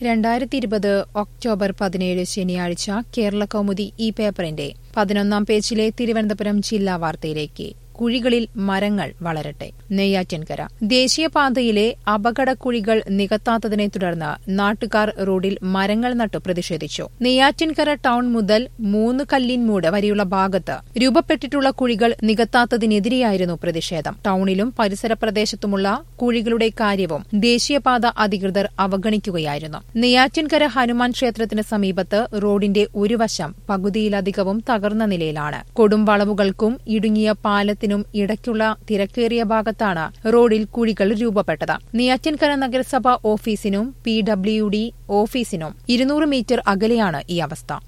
രണ്ടായിരത്തി ഇരുപത് ഒക്ടോബർ പതിനേഴ് ശനിയാഴ്ച കേരള കൗമുദി ഈ പേപ്പറിന്റെ പതിനൊന്നാം പേജിലെ തിരുവനന്തപുരം ജില്ലാ വാർത്തയിലേക്ക് കുഴികളിൽ മരങ്ങൾ വളരട്ടെ നെയ്യാറ്റിൻകര ദേശീയപാതയിലെ അപകടക്കുഴികൾ നികത്താത്തതിനെ തുടർന്ന് നാട്ടുകാർ റോഡിൽ മരങ്ങൾ നട്ടു പ്രതിഷേധിച്ചു നെയ്യാറ്റിൻകര ടൗൺ മുതൽ മൂന്ന് കല്ലിൻമൂട് വരെയുള്ള ഭാഗത്ത് രൂപപ്പെട്ടിട്ടുള്ള കുഴികൾ നികത്താത്തതിനെതിരെയായിരുന്നു പ്രതിഷേധം ടൗണിലും പരിസര പ്രദേശത്തുമുള്ള കുഴികളുടെ കാര്യവും ദേശീയപാത അധികൃതർ അവഗണിക്കുകയായിരുന്നു നെയ്യാറ്റിൻകര ഹനുമാൻ ക്ഷേത്രത്തിന് സമീപത്ത് റോഡിന്റെ ഒരു വശം പകുതിയിലധികവും തകർന്ന നിലയിലാണ് കൊടും വളവുകൾക്കും ഇടുങ്ങിയ പാലത്തിനും ഇടയ്ക്കുള്ള തിരക്കേറിയ ഭാഗത്താണ് റോഡിൽ കുഴികൾ രൂപപ്പെട്ടത് നെയ്യാറ്റിൻകര നഗരസഭ ഓഫീസിനും പി ഡബ്ല്യു ഡി ഓഫീസിനും ഇരുന്നൂറ് മീറ്റർ അകലെയാണ് ഈ അവസ്ഥ